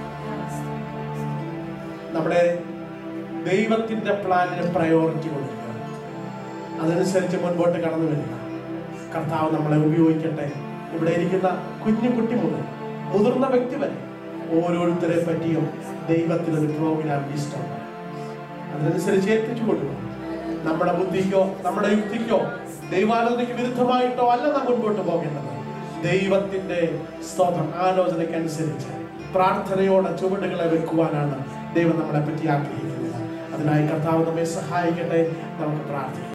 നമ്മുടെ ദൈവത്തിന്റെ പ്ലാനിന് പ്രയോറിറ്റി കൊടുക്കുക അതനുസരിച്ച് മുൻപോട്ട് കടന്നു വരിക കർത്താവ് നമ്മളെ ഉപയോഗിക്കട്ടെ ഇവിടെ ഇരിക്കുന്ന കുഞ്ഞു കുട്ടി മുതൽ മുതിർന്ന വ്യക്തി വരെ ഓരോരുത്തരെ പറ്റിയും ദൈവത്തിന് ഒരു പ്രോഗ്രാം ഇഷ്ടമുണ്ട് അതിനനുസരിച്ച് ഏൽപ്പിച്ചു കൊടുക്കണം നമ്മുടെ ബുദ്ധിക്കോ നമ്മുടെ യുക്തിക്കോ ദൈവാലോചനയ്ക്ക് വിരുദ്ധമായിട്ടോ അല്ല നാം മുൻപോട്ട് പോകേണ്ടത് ദൈവത്തിന്റെ സ്തോത്രം ആലോചനയ്ക്ക് അനുസരിച്ച് പ്രാർത്ഥനയോടെ ചുവടുകളെ വെക്കുവാനാണ് ദൈവം നമ്മളെ പറ്റി ആഗ്രഹിക്കുന്നത് അതിനായി കർത്താവ് നമ്മെ സഹായിക്കട്ടെ നമുക്ക് പ്രാർത്ഥിക്കാം